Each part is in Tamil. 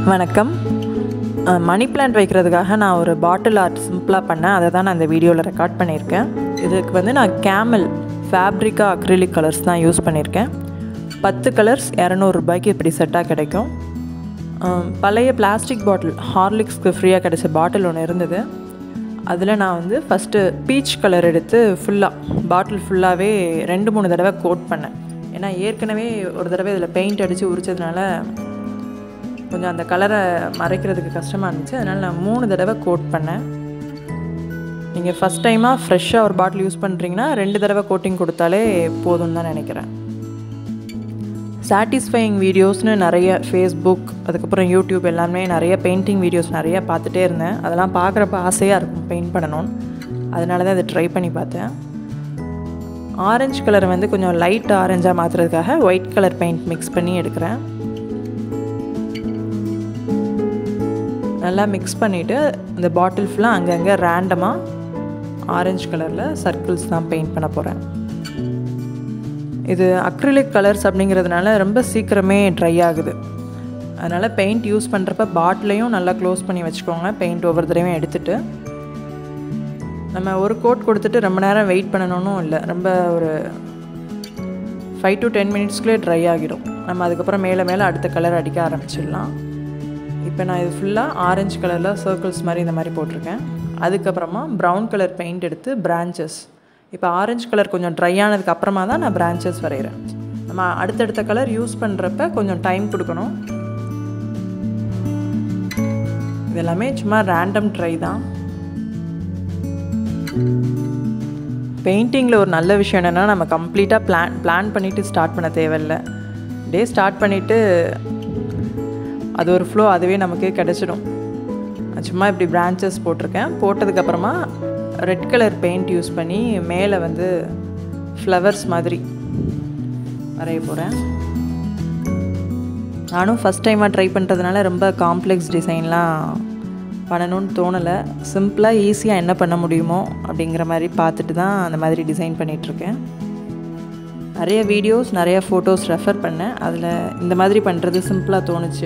வணக்கம் மணி பிளான்ட் வைக்கிறதுக்காக நான் ஒரு பாட்டில் ஆர்ட் சிம்பிளாக பண்ணேன் அதை தான் நான் இந்த வீடியோவில் ரெக்கார்ட் பண்ணியிருக்கேன் இதுக்கு வந்து நான் கேமல் ஃபேப்ரிக்கா அக்ரிலிக் கலர்ஸ் தான் யூஸ் பண்ணியிருக்கேன் பத்து கலர்ஸ் இரநூறுபாய்க்கு இப்படி செட்டாக கிடைக்கும் அஹ், பழைய பிளாஸ்டிக் பாட்டில் ஹார்லிக்ஸ்க்கு ஃப்ரீயாக கிடைச்ச பாட்டில் ஒன்று இருந்தது அதில் நான் வந்து ஃபஸ்ட்டு பீச் கலர் எடுத்து ஃபுல்லாக பாட்டில் ஃபுல்லாகவே ரெண்டு மூணு தடவை கோட் பண்ணேன் ஏன்னா ஏற்கனவே ஒரு தடவை இதில் பெயிண்ட் அடித்து உரிச்சதுனால கொஞ்சம் அந்த கலரை மறைக்கிறதுக்கு கஷ்டமாக இருந்துச்சு அதனால் நான் மூணு தடவை கோட் பண்ணேன் நீங்கள் ஃபஸ்ட் டைமாக ஃப்ரெஷ்ஷாக ஒரு பாட்டில் யூஸ் பண்ணுறீங்கன்னா ரெண்டு தடவை கோட்டிங் கொடுத்தாலே போதும்னு தான் நினைக்கிறேன் சாட்டிஸ்ஃபையிங் வீடியோஸ்னு நிறைய ஃபேஸ்புக் அதுக்கப்புறம் யூடியூப் எல்லாமே நிறைய பெயிண்டிங் வீடியோஸ் நிறைய பார்த்துட்டே இருந்தேன் அதெல்லாம் பார்க்குறப்ப ஆசையாக இருக்கும் பெயிண்ட் பண்ணணும்னு அதனால தான் இதை ட்ரை பண்ணி பார்த்தேன் ஆரஞ்சு கலரை வந்து கொஞ்சம் லைட் ஆரஞ்சாக மாற்றுறதுக்காக ஒயிட் கலர் பெயிண்ட் மிக்ஸ் பண்ணி எடுக்கிறேன் நல்லா மிக்ஸ் பண்ணிவிட்டு இந்த பாட்டில் ஃபுல்லாக அங்கங்கே ரேண்டமாக ஆரஞ்சு கலரில் சர்க்கிள்ஸ் தான் பெயிண்ட் பண்ண போகிறேன் இது அக்ரிலிக் கலர்ஸ் அப்படிங்கிறதுனால ரொம்ப சீக்கிரமே ட்ரை ஆகுது அதனால் பெயிண்ட் யூஸ் பண்ணுறப்ப பாட்டிலையும் நல்லா க்ளோஸ் பண்ணி வச்சுக்கோங்க பெயிண்ட் ஒவ்வொரு தடவையும் எடுத்துட்டு நம்ம ஒரு கோட் கொடுத்துட்டு ரொம்ப நேரம் வெயிட் பண்ணணும்னு இல்லை ரொம்ப ஒரு ஃபைவ் டு டென் மினிட்ஸ்க்குள்ளே ட்ரை ஆகிடும் நம்ம அதுக்கப்புறம் மேலே மேலே அடுத்த கலர் அடிக்க ஆரம்பிச்சிடலாம் இப்போ நான் இது ஃபுல்லாக ஆரஞ்சு கலரில் சர்க்கிள்ஸ் மாதிரி இந்த மாதிரி போட்டிருக்கேன் அதுக்கப்புறமா ப்ரௌன் கலர் பெயிண்ட் எடுத்து பிரான்ச்சஸ் இப்போ ஆரஞ்சு கலர் கொஞ்சம் ட்ரை ஆனதுக்கு அப்புறமா தான் நான் பிரான்ச்சஸ் வரைகிறேன் நம்ம அடுத்தடுத்த கலர் யூஸ் பண்ணுறப்ப கொஞ்சம் டைம் கொடுக்கணும் இது எல்லாமே சும்மா ரேண்டம் ட்ரை தான் பெயிண்டிங்கில் ஒரு நல்ல விஷயம் என்னென்னா நம்ம கம்ப்ளீட்டாக பிளான் பிளான் பண்ணிவிட்டு ஸ்டார்ட் பண்ண தேவையில்லை டே ஸ்டார்ட் பண்ணிவிட்டு அது ஒரு ஃப்ளோ அதுவே நமக்கு கிடச்சிடும் நான் சும்மா இப்படி பிரான்ச்சஸ் போட்டிருக்கேன் போட்டதுக்கப்புறமா ரெட் கலர் பெயிண்ட் யூஸ் பண்ணி மேலே வந்து ஃப்ளவர்ஸ் மாதிரி வரைய போகிறேன் நானும் ஃபஸ்ட் டைமாக ட்ரை பண்ணுறதுனால ரொம்ப காம்ப்ளெக்ஸ் டிசைன்லாம் பண்ணணும்னு தோணலை சிம்பிளாக ஈஸியாக என்ன பண்ண முடியுமோ அப்படிங்கிற மாதிரி பார்த்துட்டு தான் அந்த மாதிரி டிசைன் பண்ணிகிட்ருக்கேன் நிறைய வீடியோஸ் நிறைய ஃபோட்டோஸ் ரெஃபர் பண்ணேன் அதில் இந்த மாதிரி பண்ணுறது சிம்பிளாக தோணுச்சு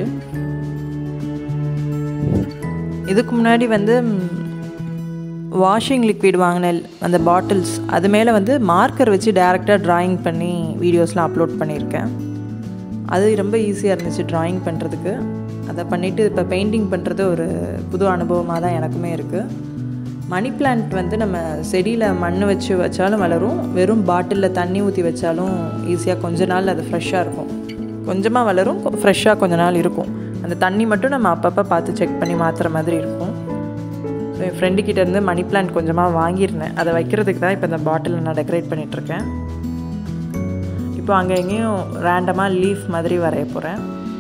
இதுக்கு முன்னாடி வந்து வாஷிங் லிக்விட் வாங்கின அந்த பாட்டில்ஸ் அது மேலே வந்து மார்க்கர் வச்சு டேரெக்டாக ட்ராயிங் பண்ணி வீடியோஸ்லாம் அப்லோட் பண்ணியிருக்கேன் அது ரொம்ப ஈஸியாக இருந்துச்சு ட்ராயிங் பண்ணுறதுக்கு அதை பண்ணிவிட்டு இப்போ பெயிண்டிங் பண்ணுறது ஒரு புது அனுபவமாக தான் எனக்குமே இருக்குது மணி பிளான்ட் வந்து நம்ம செடியில் மண் வச்சு வச்சாலும் வளரும் வெறும் பாட்டிலில் தண்ணி ஊற்றி வச்சாலும் ஈஸியாக கொஞ்ச நாள் அது ஃப்ரெஷ்ஷாக இருக்கும் கொஞ்சமாக வளரும் ஃப்ரெஷ்ஷாக கொஞ்ச நாள் இருக்கும் அந்த தண்ணி மட்டும் நம்ம அப்பப்போ பார்த்து செக் பண்ணி மாற்றுற மாதிரி இருக்கும் ஸோ என் ஃப்ரெண்டு கிட்டேருந்து மணி பிளான்ட் கொஞ்சமாக வாங்கியிருந்தேன் அதை வைக்கிறதுக்கு தான் இப்போ இந்த பாட்டிலில் நான் டெக்கரேட் பண்ணிகிட்ருக்கேன் இப்போ அங்கே எங்கேயும் ரேண்டமாக லீஃப் மாதிரி வரைய போகிறேன்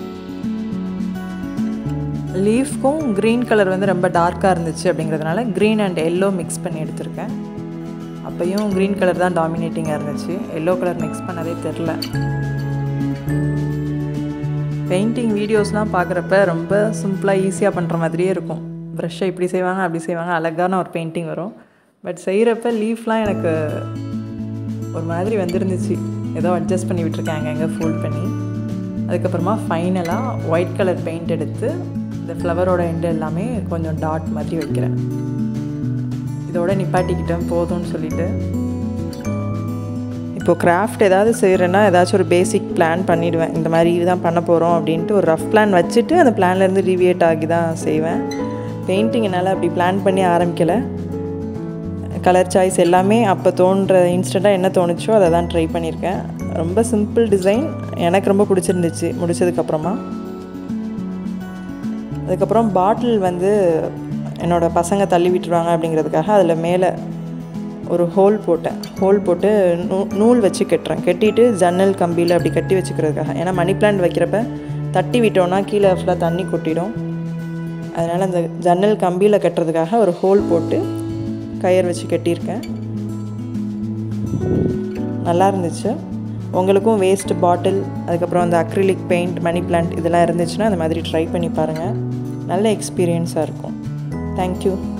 லீஃப்க்கும் க்ரீன் கலர் வந்து ரொம்ப டார்க்காக இருந்துச்சு அப்படிங்கிறதுனால க்ரீன் அண்ட் எல்லோ மிக்ஸ் பண்ணி எடுத்திருக்கேன் அப்பையும் க்ரீன் கலர் தான் டாமினேட்டிங்காக இருந்துச்சு எல்லோ கலர் மிக்ஸ் பண்ணதே தெரில பெயிண்டிங் வீடியோஸ்லாம் பார்க்குறப்ப ரொம்ப சிம்பிளாக ஈஸியாக பண்ணுற மாதிரியே இருக்கும் ப்ரஷ்ஷை இப்படி செய்வாங்க அப்படி செய்வாங்க அழகான ஒரு பெயிண்டிங் வரும் பட் செய்கிறப்ப லீஃப்லாம் எனக்கு ஒரு மாதிரி வந்துருந்துச்சு ஏதோ அட்ஜஸ்ட் பண்ணி விட்டுருக்காங்க எங்கே ஃபோல்ட் பண்ணி அதுக்கப்புறமா ஃபைனலாக ஒயிட் கலர் பெயிண்ட் எடுத்து இந்த ஃப்ளவரோட எண்டு எல்லாமே கொஞ்சம் டாட் மாதிரி வைக்கிறேன் இதோட நிப்பாட்டிக்கிட்டேன் போதும்னு சொல்லிட்டு இப்போது கிராஃப்ட் ஏதாவது செய்கிறேன்னா ஏதாச்சும் ஒரு பேசிக் பிளான் பண்ணிவிடுவேன் இந்த மாதிரி இதுதான் பண்ண போகிறோம் அப்படின்ட்டு ஒரு ரஃப் பிளான் வச்சுட்டு அந்த பிளான்லேருந்து டிவியேட் ஆகி தான் செய்வேன் பெயிண்டிங் என்னால் அப்படி பிளான் பண்ணி ஆரம்பிக்கலை கலர் சாய்ஸ் எல்லாமே அப்போ தோன்ற இன்ஸ்டண்ட்டாக என்ன தோணுச்சோ அதை தான் ட்ரை பண்ணியிருக்கேன் ரொம்ப சிம்பிள் டிசைன் எனக்கு ரொம்ப பிடிச்சிருந்துச்சு முடிச்சதுக்கப்புறமா அதுக்கப்புறம் பாட்டில் வந்து என்னோடய பசங்க தள்ளி விட்டுருவாங்க அப்படிங்கிறதுக்காக அதில் மேலே ஒரு ஹோல் போட்டேன் ஹோல் போட்டு நூ நூல் வச்சு கட்டுறேன் கட்டிட்டு ஜன்னல் கம்பியில் அப்படி கட்டி வச்சுக்கிறதுக்காக ஏன்னா மணி பிளான்ட் வைக்கிறப்ப தட்டி விட்டோன்னா கீழே ஃபுல்லாக தண்ணி கொட்டிடும் அதனால் அந்த ஜன்னல் கம்பியில் கட்டுறதுக்காக ஒரு ஹோல் போட்டு கயிறு வச்சு கட்டியிருக்கேன் நல்லா இருந்துச்சு உங்களுக்கும் வேஸ்ட் பாட்டில் அதுக்கப்புறம் அந்த அக்ரிலிக் பெயிண்ட் மணி பிளான்ட் இதெல்லாம் இருந்துச்சுன்னா அந்த மாதிரி ட்ரை பண்ணி பாருங்கள் நல்ல எக்ஸ்பீரியன்ஸாக இருக்கும் தேங்க்யூ